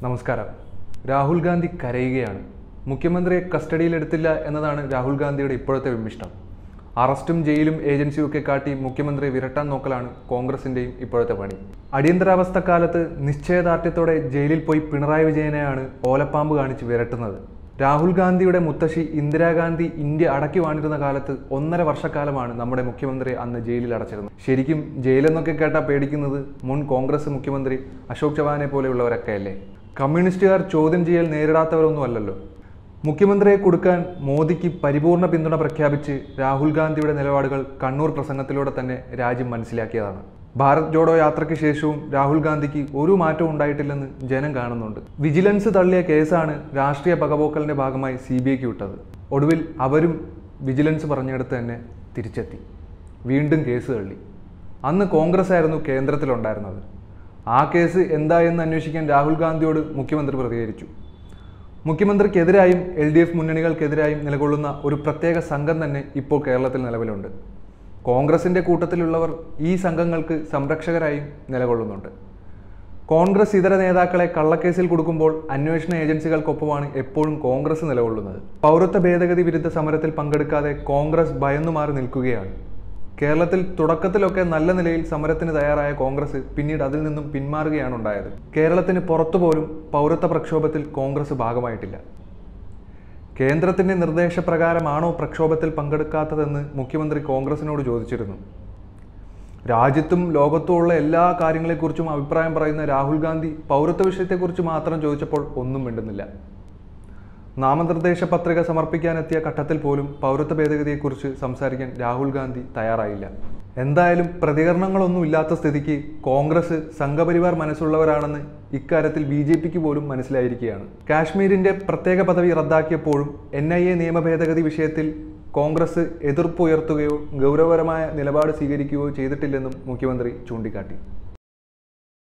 നമസ്കാരം രാഹുൽ ഗാന്ധി കരയുകയാണ് മുഖ്യമന്ത്രിയെ കസ്റ്റഡിയിലെടുത്തില്ല എന്നതാണ് രാഹുൽ ഗാന്ധിയുടെ ഇപ്പോഴത്തെ വിമിഷ്ടം അറസ്റ്റും ജയിലും ഏജൻസിയും ഒക്കെ കാട്ടി മുഖ്യമന്ത്രിയെ വിരട്ടാൻ നോക്കലാണ് കോൺഗ്രസിന്റെയും ഇപ്പോഴത്തെ പണി അടിയന്തരാവസ്ഥ കാലത്ത് നിശ്ചയദാർഢ്യത്തോടെ ജയിലിൽ പോയി പിണറായി വിജയനെയാണ് ഓലപ്പാമ്പ് കാണിച്ച് വിരട്ടുന്നത് രാഹുൽ ഗാന്ധിയുടെ മുത്തശ്ശി ഇന്ദിരാഗാന്ധി ഇന്ത്യ അടക്കി വാണിരുന്ന കാലത്ത് ഒന്നര വർഷക്കാലമാണ് നമ്മുടെ മുഖ്യമന്ത്രി അന്ന് ജയിലിൽ അടച്ചിരുന്നത് ശരിക്കും ജയിലെന്നൊക്കെ കേട്ടാൽ പേടിക്കുന്നത് മുൻ കോൺഗ്രസ് മുഖ്യമന്ത്രി അശോക് ചവാനെ പോലെയുള്ളവരൊക്കെ അല്ലേ കമ്മ്യൂണിസ്റ്റുകാർ ചോദ്യം ചെയ്യൽ നേരിടാത്തവരൊന്നും അല്ലല്ലോ മുഖ്യമന്ത്രിയെ കൊടുക്കാൻ മോദിക്ക് പരിപൂർണ പിന്തുണ പ്രഖ്യാപിച്ച് രാഹുൽ ഗാന്ധിയുടെ നിലപാടുകൾ കണ്ണൂർ പ്രസംഗത്തിലൂടെ തന്നെ രാജ്യം മനസ്സിലാക്കിയതാണ് ഭാരത് ജോഡോ യാത്രയ്ക്ക് ശേഷവും രാഹുൽ ഗാന്ധിക്ക് ഒരു മാറ്റവും ഉണ്ടായിട്ടില്ലെന്ന് ജനം കാണുന്നുണ്ട് വിജിലൻസ് തള്ളിയ കേസാണ് രാഷ്ട്രീയ പകപോക്കലിന്റെ ഭാഗമായി സി ബി ഐക്ക് വിട്ടത് ഒടുവിൽ അവരും വിജിലൻസ് പറഞ്ഞെടുത്ത് തന്നെ തിരിച്ചെത്തി വീണ്ടും കേസ് തള്ളി അന്ന് കോൺഗ്രസ് ആയിരുന്നു കേന്ദ്രത്തിലുണ്ടായിരുന്നത് ആ കേസ് എന്തായെന്ന് അന്വേഷിക്കാൻ രാഹുൽ ഗാന്ധിയോട് മുഖ്യമന്ത്രി പ്രതികരിച്ചു മുഖ്യമന്ത്രിക്കെതിരായും എൽ ഡി എഫ് മുന്നണികൾക്കെതിരായും നിലകൊള്ളുന്ന ഒരു പ്രത്യേക സംഘം തന്നെ ഇപ്പോൾ കേരളത്തിൽ നിലവിലുണ്ട് കോൺഗ്രസിന്റെ കൂട്ടത്തിലുള്ളവർ ഈ സംഘങ്ങൾക്ക് സംരക്ഷകരായും നിലകൊള്ളുന്നുണ്ട് കോൺഗ്രസ് ഇതര നേതാക്കളെ കള്ളക്കേസിൽ കൊടുക്കുമ്പോൾ അന്വേഷണ ഏജൻസികൾക്കൊപ്പമാണ് എപ്പോഴും കോൺഗ്രസ് നിലകൊള്ളുന്നത് പൗരത്വ ഭേദഗതി വിരുദ്ധ സമരത്തിൽ പങ്കെടുക്കാതെ കോൺഗ്രസ് ഭയന്നുമാറി നിൽക്കുകയാണ് കേരളത്തിൽ തുടക്കത്തിലൊക്കെ നല്ല നിലയിൽ സമരത്തിന് തയ്യാറായ കോൺഗ്രസ് പിന്നീട് അതിൽ നിന്നും പിന്മാറുകയാണ് ഉണ്ടായത് കേരളത്തിന് പുറത്തുപോലും പൗരത്വ പ്രക്ഷോഭത്തിൽ കോൺഗ്രസ് ഭാഗമായിട്ടില്ല കേന്ദ്രത്തിന്റെ നിർദ്ദേശപ്രകാരമാണോ പ്രക്ഷോഭത്തിൽ പങ്കെടുക്കാത്തതെന്ന് മുഖ്യമന്ത്രി കോൺഗ്രസിനോട് ചോദിച്ചിരുന്നു രാജ്യത്തും ലോകത്തുമുള്ള എല്ലാ കാര്യങ്ങളെക്കുറിച്ചും അഭിപ്രായം പറയുന്ന രാഹുൽ ഗാന്ധി പൗരത്വ വിഷയത്തെക്കുറിച്ച് മാത്രം ചോദിച്ചപ്പോൾ ഒന്നും മിണ്ടുന്നില്ല നാമനിർദ്ദേശ പത്രിക സമർപ്പിക്കാനെത്തിയ ഘട്ടത്തിൽ പോലും പൗരത്വ ഭേദഗതിയെക്കുറിച്ച് സംസാരിക്കാൻ രാഹുൽ ഗാന്ധി തയ്യാറായില്ല എന്തായാലും പ്രതികരണങ്ങളൊന്നും ഇല്ലാത്ത സ്ഥിതിക്ക് കോൺഗ്രസ് സംഘപരിവാർ മനസ്സുള്ളവരാണെന്ന് ഇക്കാര്യത്തിൽ ബി ജെ പിക്ക് പോലും മനസ്സിലായിരിക്കുകയാണ് കാശ്മീരിന്റെ പ്രത്യേക പദവി റദ്ദാക്കിയപ്പോഴും എൻ ഐ എ നിയമ ഭേദഗതി വിഷയത്തിൽ കോൺഗ്രസ് എതിർപ്പ് ഉയർത്തുകയോ ഗൗരവപരമായ നിലപാട് സ്വീകരിക്കുകയോ ചെയ്തിട്ടില്ലെന്നും മുഖ്യമന്ത്രി ചൂണ്ടിക്കാട്ടി